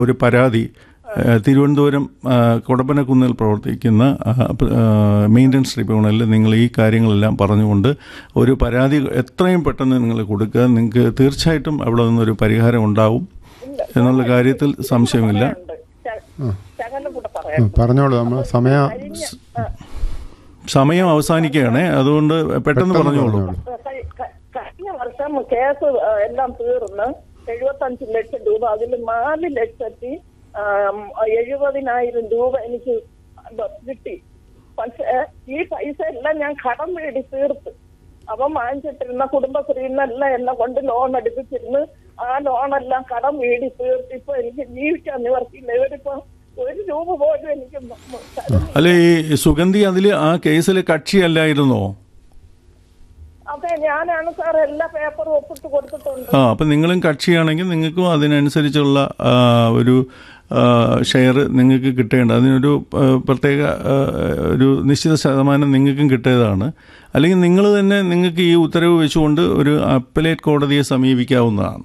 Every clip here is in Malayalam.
ഒരു പരാതി ആ, തിരുവനന്തപുരം ആ, കൊടപ്പനക്കുന്നിൽ പ്രവർത്തിക്കുന്ന മെയിൻ്റനൻസ് ട്രിബ്യൂണലിൽ നിങ്ങൾ ഈ കാര്യങ്ങളെല്ലാം പറഞ്ഞുകൊണ്ട് ഒരു പരാതി എത്രയും പെട്ടെന്ന് നിങ്ങൾ കൊടുക്കുക നിങ്ങൾക്ക് തീർച്ചയായിട്ടും അവിടെ നിന്നൊരു പരിഹാരം ഉണ്ടാവും എന്നുള്ള കാര്യത്തിൽ സംശയമില്ല ഉണ്ട്. ശ- ശകലം കൂടെ ആ, പറയാം പറഞ്ഞോളൂ നമ്മൾ സമയ സമയം അവസാനിക്കുകയാണ് അതുകൊണ്ട് പെട്ടെന്ന് പറഞ്ഞോളൂ കഴി- ക- കഴിഞ്ഞ വർഷം കേസ് ആ, എല്ലാം തീർന്ന് എഴുപത്തഞ്ച് ലക്ഷം രൂപ അതിൽ നാല് ലക്ഷത്തി ആം, എഴുപതിനായിരം രൂപ എനിക്ക് ബ- കിട്ടി പക്ഷേ ഈ പൈസ എല്ലാം ഞാൻ കടം മേടി തീർത്ത് അവൻ വാങ്ങിച്ചിട്ടിരുന്ന കുടുംബശ്രീയിൽ നിന്നെല്ലാം എന്നെ കൊണ്ട് ലോൺ എടുപ്പിച്ചിരുന്ന് ആ ലോണെല്ലാം കടം മേടി തീർത്ത് ഇപ്പൊ എനിക്ക് ജീവിക്കാൻ നിവർത്തിയില്ല ഇവരിപ്പോ ഒരു രൂപ പോലും എനിക്ക് മ- മ- തരുന്നില്ല. അല്ല ഈ സുഗന്ധി അതിൽ ആ കേസിൽ കക്ഷിയല്ലായിരുന്നോ അതെ ഞാനാണ് സാർ എല്ലാ പേപ്പറും ഒപ്പിട്ട് കൊടുത്തിട്ടുണ്ട് ആ അപ്പം നിങ്ങളും കക്ഷിയാണെങ്കിൽ നിങ്ങൾക്കും അതിനനുസരിച്ചുള്ള ആ, ഒരു ഷെയർ നിങ്ങൾക്ക് കിട്ടേണ്ട അതിനൊരു ആ, പ്രത്യേക ആ, ഒരു നിശ്ചിത ശതമാനം നിങ്ങൾക്കും കിട്ടിയതാണ് അല്ലെങ്കിൽ നിങ്ങൾ തന്നെ നിങ്ങൾക്ക് ഈ ഉത്തരവ് വെച്ചുകൊണ്ട് ഒരു അപ്പലേറ്റ് കോടതിയെ സമീപിക്കാവുന്നതാണ്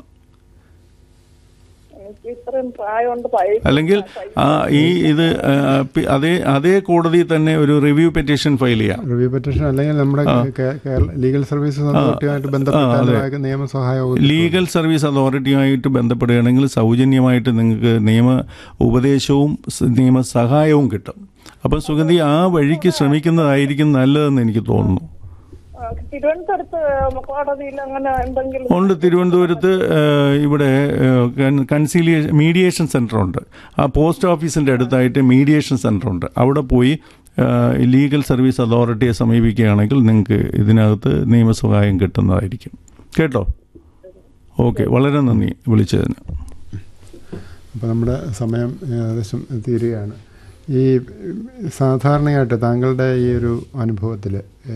എനിക്ക് ഇത്രയും പ്രായമുണ്ട് പൈസ അല്ലെങ്കിൽ ആ ഈ ഇത് ആ, പി- അതേ അതേ കോടതിയിൽ തന്നെ ഒരു റിവ്യൂ പെറ്റീഷൻ ഫയൽ ചെയ്യാം റിവ്യൂ പെറ്റീഷൻ അല്ലെങ്കിൽ നമ്മുടെ കേ- കേരള ലീഗൽ സർവീസസ് അതോറിറ്റിയുമായിട്ട് ബന്ധപ്പെട്ട നിയമസഹായവും ലീഗൽ സർവീസ് അതോറിറ്റിയുമായിട്ട് ബന്ധപ്പെടുകയാണെങ്കിൽ സൗജന്യമായിട്ട് നിങ്ങൾക്ക് നിയമ ഉപദേശവും സ് നിയമ സഹായവും കിട്ടും അപ്പം സുഗന്ധി ആ വഴിക്ക് ശ്രമിക്കുന്നതായിരിക്കും നല്ലതെന്ന് എനിക്ക് തോന്നുന്നു ആ, തിരുവനന്തപുരത്ത് കോടതിയിൽ അങ്ങനെ എന്തെങ്കിലും ഉണ്ട് തിരുവനന്തപുരത്ത് ഏഹ്, ഇവിടെ കൺസീലിയേഷൻ മീഡിയേഷൻ സെൻ്റർ ഉണ്ട് ആ പോസ്റ്റ് ഓഫീസിൻ്റെ അടുത്തായിട്ട് മീഡിയേഷൻ സെൻ്റർ ഉണ്ട് അവിടെ പോയി ഏഹ്, ലീഗൽ സർവീസ് അതോറിറ്റിയെ സമീപിക്കുകയാണെങ്കിൽ നിങ്ങൾക്ക് ഇതിനകത്ത് നിയമസഹായം കിട്ടുന്നതായിരിക്കും കേട്ടോ ഓക്കെ വളരെ നന്ദി വിളിച്ചതിന് അപ്പോൾ നമ്മുടെ സമയം ഏകദേശം തീരുകയാണ് ഈ സാധാരണയായിട്ട് താങ്കളുടെ ഈ ഒരു അനുഭവത്തിൽ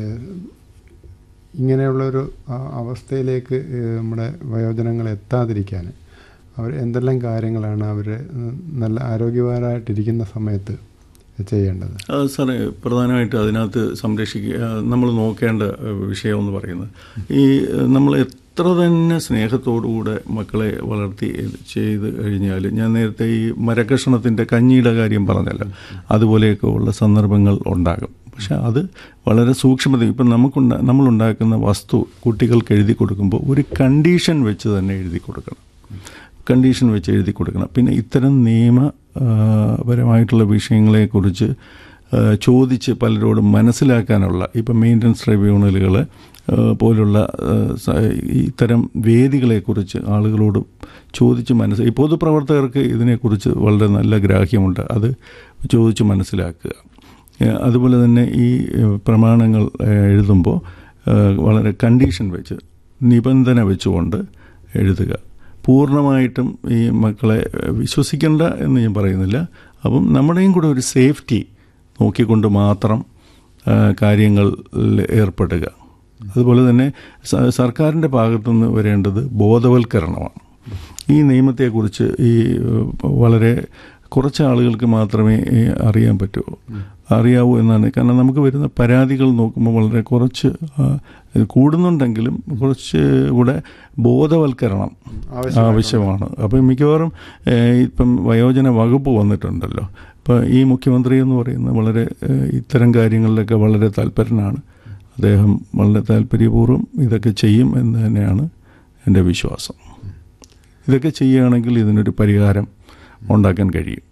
ഇങ്ങനെയുള്ളൊരു ആ- അവസ്ഥയിലേക്ക് ഏഹ്, നമ്മുടെ വയോജനങ്ങൾ എത്താതിരിക്കാൻ അവർ എന്തെല്ലാം കാര്യങ്ങളാണ് അവർ നല്ല ആരോഗ്യവാനായിട്ടിരിക്കുന്ന സമയത്ത് ചെയ്യേണ്ടത് അത് സാറേ പ്രധാനമായിട്ട് അതിനകത്ത് സംരക്ഷിക്കുക നമ്മൾ നോക്കേണ്ട ഏഹ്, വിഷയം എന്ന് പറയുന്നത് ഈ ഏഹ്, നമ്മൾ എത്ര തന്നെ സ്നേഹത്തോടുകൂടെ മക്കളെ വളർത്തി ചെയ്ത് കഴിഞ്ഞാൽ ഞാൻ നേരത്തെ ഈ മരകഷണത്തിൻ്റെ കഞ്ഞിയുടെ കാര്യം പറഞ്ഞല്ലോ അതുപോലെയൊക്കെ ഉള്ള സന്ദർഭങ്ങൾ ഉണ്ടാകും പക്ഷെ അത് വളരെ സൂക്ഷ്മത ഇപ്പം നമുക്കുണ്ട നമ്മളുണ്ടാക്കുന്ന വസ്തു കുട്ടികൾക്ക് എഴുതി കൊടുക്കുമ്പോൾ ഒരു കണ്ടീഷൻ വെച്ച് തന്നെ എഴുതി കൊടുക്കണം കണ്ടീഷൻ വെച്ച് എഴുതി കൊടുക്കണം പിന്നെ ഇത്തരം നിയമ ആ, പരമായിട്ടുള്ള വിഷയങ്ങളെക്കുറിച്ച് ആ, ചോദിച്ച് പലരോടും മനസ്സിലാക്കാനുള്ള ഇപ്പം മെയിൻ്റനൻസ് ട്രൈബ്യൂണലുകൾ പോലുള്ള ആ, സ- ഇത്തരം വേദികളെക്കുറിച്ച് ആളുകളോട് ചോദിച്ച് മനസ്സ് ഈ പൊതുപ്രവർത്തകർക്ക് ഇതിനെക്കുറിച്ച് വളരെ നല്ല ഗ്രാഹ്യമുണ്ട് അത് ചോദിച്ച് മനസ്സിലാക്കുക ഏഹ് അതുപോലെ തന്നെ ഈ ഏഹ് പ്രമാണങ്ങൾ ഏഹ് എഴുതുമ്പോൾ ഏഹ് വളരെ കണ്ടീഷൻ വെച്ച് നിബന്ധന വെച്ചുകൊണ്ട് എഴുതുക പൂർണ്ണമായിട്ടും ഈ മക്കളെ ഏഹ് വിശ്വസിക്കേണ്ട എന്ന് ഞാൻ പറയുന്നില്ല അപ്പം നമ്മുടെയും കൂടെ ഒരു സേഫ്റ്റി നോക്കിക്കൊണ്ട് മാത്രം ഏഹ് കാര്യങ്ങളിൽ ഏർപ്പെടുക അതുപോലെ തന്നെ സ- സർക്കാരിൻ്റെ ഭാഗത്തുനിന്ന് വരേണ്ടത് ബോധവൽക്കരണമാണ് ഈ നിയമത്തെക്കുറിച്ച് ഈ ഏഹ്, വളരെ കുറച്ച് ആളുകൾക്ക് മാത്രമേ ഈ അറിയാൻ പറ്റൂ അറിയാവൂ എന്നാണ് കാരണം നമുക്ക് വരുന്ന പരാതികൾ നോക്കുമ്പോൾ വളരെ കുറച്ച് ആ, കൂടുന്നുണ്ടെങ്കിലും കുറച്ച് കൂടെ ബോധവൽക്കരണം ആവശ്യമാണ് അപ്പം മിക്കവാറും ഏഹ്, ഇപ്പം വയോജന വകുപ്പ് വന്നിട്ടുണ്ടല്ലോ ഇപ്പം ഈ മുഖ്യമന്ത്രി എന്ന് പറയുന്നത് വളരെ ഏഹ്, ഇത്തരം കാര്യങ്ങളിലൊക്കെ വളരെ താല്പര്യനാണ് അദ്ദേഹം വളരെ താല്പര്യപൂർവ്വം ഇതൊക്കെ ചെയ്യും എന്ന് തന്നെയാണ് എൻ്റെ വിശ്വാസം ഇതൊക്കെ ചെയ്യുകയാണെങ്കിൽ ഇതിനൊരു പരിഹാരം ഉണ്ടാക്കാൻ കഴിയും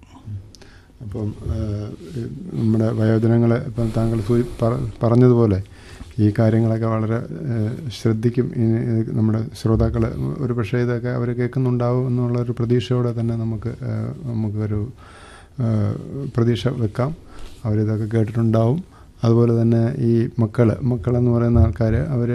അപ്പം ഏഹ്, നമ്മുടെ വയോജനങ്ങളെ ഇപ്പം താങ്കൾ സൂചി പറ- പറഞ്ഞതുപോലെ ഈ കാര്യങ്ങളൊക്കെ വളരെ ഏഹ്, ശ്രദ്ധിക്കും ഇനി ഇത് നമ്മുടെ ശ്രോതാക്കൾ ഒരു പക്ഷേ ഇതൊക്കെ അവർ കേൾക്കുന്നുണ്ടാവും എന്നുള്ളൊരു പ്രതീക്ഷയോടെ തന്നെ നമുക്ക് ഏഹ്, നമുക്കൊരു ഏഹ്, പ്രതീക്ഷ വെക്കാം അവരിതൊക്കെ കേട്ടിട്ടുണ്ടാവും അതുപോലെ തന്നെ ഈ മക്കൾ മക്കളെന്ന് പറയുന്ന ആൾക്കാർ അവർ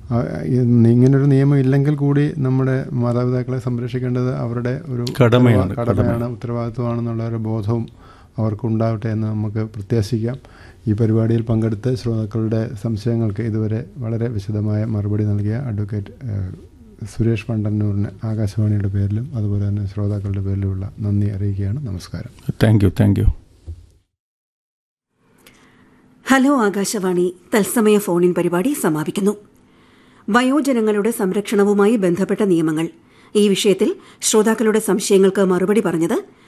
ഇങ്ങനൊരു നിയമം ഇല്ലെങ്കിൽ കൂടി നമ്മുടെ മാതാപിതാക്കളെ സംരക്ഷിക്കേണ്ടത് അവരുടെ ഒരു കടമയാണ്, ഉത്തരവാ- കടമയാണ് ഉത്തരവാദിത്വമാണെന്നുള്ള ഒരു ബോധവും അവർക്കുണ്ടാവട്ടെ എന്ന് നമുക്ക് പ്രത്യാശിക്കാം ഈ പരിപാടിയിൽ പങ്കെടുത്ത് ശ്രോതാക്കളുടെ സംശയങ്ങൾക്ക് ഇതുവരെ വളരെ വിശദമായ മറുപടി നൽകിയ അഡ്വക്കേറ്റ് ഏഹ്, സുരേഷ് പണ്ടന്നൂരിന് ആകാശവാണിയുടെ പേരിലും അതുപോലെ തന്നെ ശ്രോതാക്കളുടെ പേരിലുമുള്ള നന്ദി അറിയിക്കുകയാണ് നമസ്കാരം thank you thank you hello Akashvani തത്സമയ ഫോണിൻ പരിപാടി സമാപിക്കുന്നു വയോജനങ്ങളുടെ സംരക്ഷണവുമായി ബന്ധപ്പെട്ട നിയമങ്ങൾ ഈ വിഷയത്തിൽ ശ്രോതാക്കളുടെ സംശയങ്ങൾക്ക് മറുപടി പറഞ്ഞത്